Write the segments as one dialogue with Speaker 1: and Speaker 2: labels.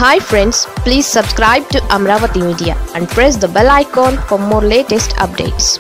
Speaker 1: hi friends please subscribe to Amaravati media and press the bell icon for more latest updates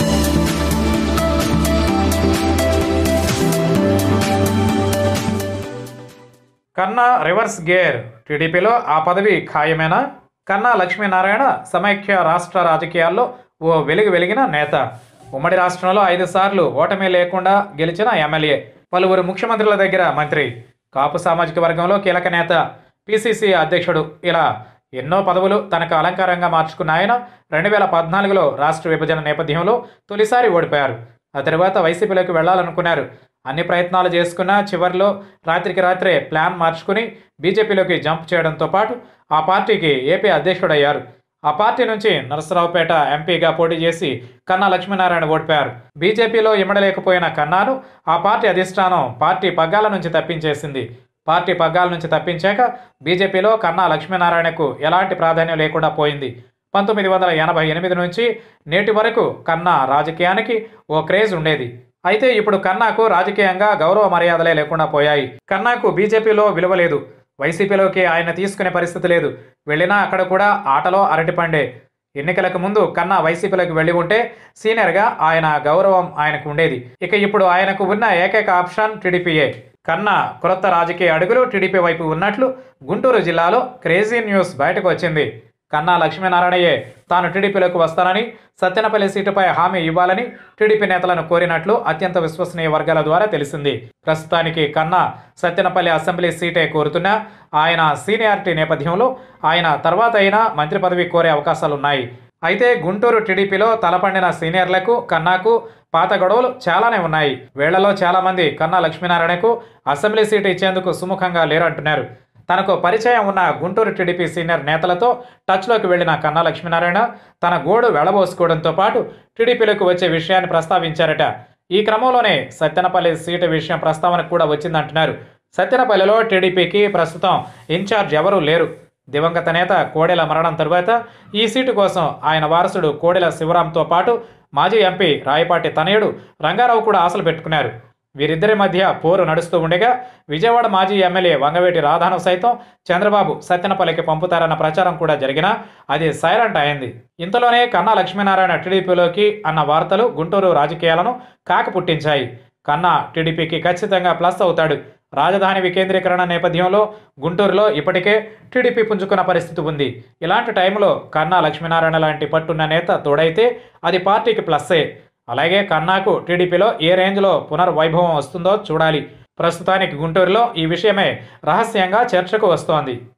Speaker 2: Kanna reverse gear టీడీపీలో ఆ పదవి ఖాయమేనా కన్నా లక్ష్మీనారాయణ సమైక్య రాష్ట్ర రాజకీయాల్లో ఓ వెలుగు వెలిగిన నేత ఉమ్మడి రాష్ట్రంలో ఐదు సార్లు ఓటమి లేకుండా గెలిచిన ఎమ్మెల్యే పలువురు ముఖ్యమంత్రుల దగ్గర మంత్రి కాపు సామాజిక వర్గంలో కీలక నేత పిసిసి అధ్యక్షుడు ఇలా ఎన్నో పదవులు తనకు అలంకారంగా మార్చుకున్న ఆయన రెండు వేల పద్నాలుగులో రాష్ట్ర విభజన నేపథ్యంలో తొలిసారి ఓడిపోయారు ఆ తర్వాత వైసీపీలోకి వెళ్లాలనుకున్నారు అన్ని ప్రయత్నాలు చేసుకున్నా చివరిలో రాత్రికి రాత్రే ప్లాన్ మార్చుకుని బీజేపీలోకి జంప్ చేయడంతో పాటు ఆ పార్టీకి ఏపీ అధ్యక్షుడయ్యారు ఆ పార్టీ నుంచి నరసరావుపేట ఎంపీగా పోటీ చేసి కన్నా లక్ష్మీనారాయణ ఓడిపోయారు బీజేపీలో ఇమ్మడలేకపోయిన కన్నాను ఆ పార్టీ అధిష్టానం పార్టీ పగ్గాల నుంచి తప్పించేసింది పార్టీ పగ్గాల నుంచి తప్పించాక బీజేపీలో కన్నా లక్ష్మీనారాయణకు ఎలాంటి ప్రాధాన్యం లేకుండా పోయింది పంతొమ్మిది వందల ఎనభై ఎనిమిది నుంచి నేటి వరకు కన్నా రాజకీయానికి ఓ క్రేజ్ ఉండేది అయితే ఇప్పుడు కన్నాకు రాజకీయంగా గౌరవ మర్యాదలే లేకుండా పోయాయి కన్నాకు బీజేపీలో విలువ లేదు వైసీపీలోకి ఆయన తీసుకునే పరిస్థితి లేదు వెళ్ళినా అక్కడ కూడా ఆటలో అరటిపండే ఎన్నికలకు ముందు కన్నా వైసీపీలోకి వెళ్ళి ఉంటే సీనియర్గా ఆయన గౌరవం ఆయనకు ఉండేది ఇక ఇప్పుడు ఆయనకు ఉన్న ఏకైక ఆప్షన్ టీడీపీయే కన్నా క్రొత్త రాజకీయ అడుగులు టీడీపీ వైపు ఉన్నట్లు గుంటూరు జిల్లాలో క్రేజీ న్యూస్ బయటకు వచ్చింది కన్నా లక్ష్మీనారాయణయే తాను టీడీపీలోకి వస్తానని సత్తెనపల్లి సీటుపై హామీ ఇవ్వాలని టీడీపీ నేతలను కోరినట్లు అత్యంత విశ్వసనీయ వర్గాల ద్వారా తెలిసింది ప్రస్తుతానికి కన్నా సత్తెనపల్లి అసెంబ్లీ సీటే కోరుతున్నా ఆయన సీనియారిటీ నేపథ్యంలో ఆయన తర్వాత అయినా మంత్రి పదవి కోరే అవకాశాలున్నాయి అయితే గుంటూరు టీడీపీలో తలపండిన సీనియర్లకు కన్నాకు పాత గొడవలు చాలానే ఉన్నాయి వేళ్లలో చాలామంది కన్నా లక్ష్మీనారాయణకు అసెంబ్లీ సీటు ఇచ్చేందుకు సుముఖంగా లేరంటున్నారు తనకు పరిచయం ఉన్న గుంటూరు టీడీపీ సీనియర్ నేతలతో టచ్లోకి వెళ్లిన కన్నా లక్ష్మీనారాయణ తన గోడు వెళ్లబోసుకోవడంతో పాటు టీడీపీలోకి వచ్చే విషయాన్ని ప్రస్తావించారట ఈ క్రమంలోనే సత్యనపల్లి సీటు విషయం ప్రస్తావనకు కూడా వచ్చిందంటున్నారు సత్యనపల్లిలో టీడీపీకి ప్రస్తుతం ఇన్ఛార్జ్ ఎవరూ లేరు దివంగత నేత కోడెల మరణం తరువాత ఈ సీటు కోసం ఆయన వారసుడు కోడెల శివరాంతో పాటు మాజీ ఎంపీ రాయపాటి తనయుడు రంగారావు కూడా ఆశలు పెట్టుకున్నారు వీరిద్దరి మధ్య పోరు నడుస్తూ ఉండగా విజయవాడ మాజీ ఎమ్మెల్యే వంగవేటి రాధాను సైతం చంద్రబాబు సత్యనపల్లికి పంపుతారన్న ప్రచారం కూడా జరిగినా అది సైలెంట్ అయింది ఇంతలోనే కన్నా లక్ష్మీనారాయణ టీడీపీలోకి అన్న వార్తలు గుంటూరు రాజకీయాలను కాక పుట్టించాయి కన్నా టీడీపీకి ఖచ్చితంగా ప్లస్ అవుతాడు రాజధాని వికేంద్రీకరణ నేపథ్యంలో గుంటూరులో ఇప్పటికే టీడీపీ పుంజుకున్న పరిస్థితి ఉంది ఇలాంటి టైంలో కన్నా లక్ష్మీనారాయణ లాంటి పట్టున్న నేత తోడైతే అది పార్టీకి ప్లస్సే అలాగే కన్నాకు టీడీపీలో ఏ రేంజ్లో పునర్వైభవం వస్తుందో చూడాలి ప్రస్తుతానికి గుంటూరులో ఈ విషయమే రహస్యంగా చర్చకు వస్తోంది